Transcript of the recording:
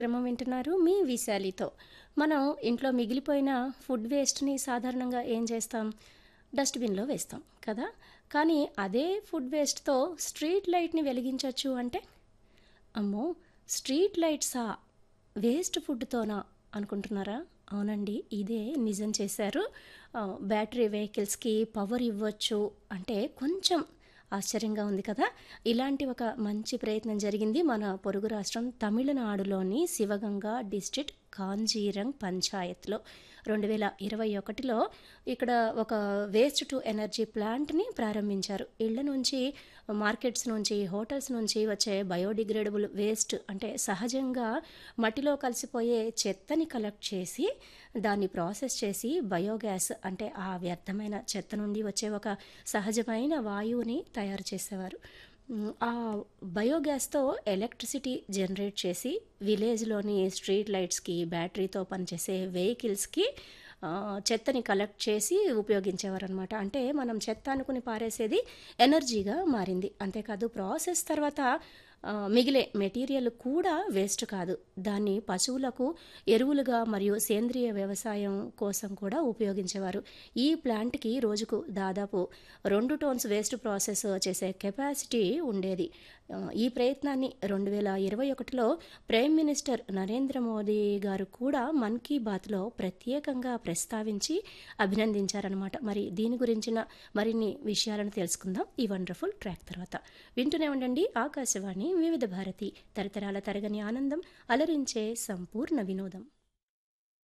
క్రమం వింటున్నారు మీ విశాలితో మనం ఇంట్లో మిగిలిపోయిన ఫుడ్ వేస్ట్ని సాధారణంగా ఏం చేస్తాం డస్ట్బిన్లో వేస్తాం కదా కానీ అదే ఫుడ్ వేస్ట్తో స్ట్రీట్ లైట్ని వెలిగించవచ్చు అంటే అమ్మో స్ట్రీట్ లైట్సా వేస్ట్ ఫుడ్తోనా అనుకుంటున్నారా అవునండి ఇదే నిజం చేశారు ఆ, బ్యాటరీ వెహికల్స్కి పవర్ ఇవ్వచ్చు అంటే కొంచెం ఆశ్చర్యంగా ఉంది కదా ఇలాంటి ఒక మంచి ప్రయత్నం జరిగింది మన పొరుగు రాష్ట్రం తమిళనాడులోని శివగంగా డిస్ట్రిక్ట్ కాంజీరంగ్ పంచాయత్లో రెండు వేల ఇరవై ఒకటిలో ఇక్కడ ఒక వేస్ట్ టు ఎనర్జీ ప్లాంట్ని ప్రారంభించారు ఇళ్ల నుంచి మార్కెట్స్ నుంచి హోటల్స్ నుంచి వచ్చే బయోడిగ్రేడబుల్ వేస్ట్ అంటే సహజంగా మట్టిలో కలిసిపోయే చెత్తని కలెక్ట్ చేసి దాన్ని ప్రాసెస్ చేసి బయోగ్యాస్ అంటే ఆ వ్యర్థమైన చెత్త నుండి వచ్చే ఒక సహజమైన వాయువుని తయారు చేసేవారు మ్, ఆ బయోగ్యాస్తో ఎలక్ట్రిసిటీ జనరేట్ చేసి విలేజ్లోని స్ట్రీట్ లైట్స్కి బ్యాటరీతో పనిచేసే వెహికల్స్కి ఆ, చెత్తని కలెక్ట్ చేసి ఉపయోగించేవారు అనమాట అంటే మనం చెత్త అనుకుని పారేసేది ఎనర్జీగా మారింది అంతేకాదు ప్రాసెస్ తర్వాత ఆ, మిగిలే మెటీరియల్ కూడా వేస్ట్ కాదు దాన్ని పశువులకు ఎరువులుగా మరియు సేంద్రియ వ్యవసాయం కోసం కూడా ఉపయోగించేవారు ఈ ప్లాంట్కి రోజుకు దాదాపు రెండు టోన్స్ వేస్ట్ ప్రాసెస్ చేసే కెపాసిటీ ఉండేది ఆ, ఈ ప్రయత్నాన్ని రెండు వేల ఇరవై ఒకటిలో ప్రైమ్ మినిస్టర్ నరేంద్ర మోదీ గారు కూడా మన్ కీ బాత్లో ప్రత్యేకంగా ప్రస్తావించి అభినందించారనమాట మరి దీని గురించిన మరిన్ని విషయాలను తెలుసుకుందాం ఈ వండర్ఫుల్ ట్రాక్ తర్వాత వింటూనే ఉండండి ఆకాశవాణి వివిధ భారతి తరతరాల తరగని ఆనందం అలరించే సంపూర్ణ వినోదం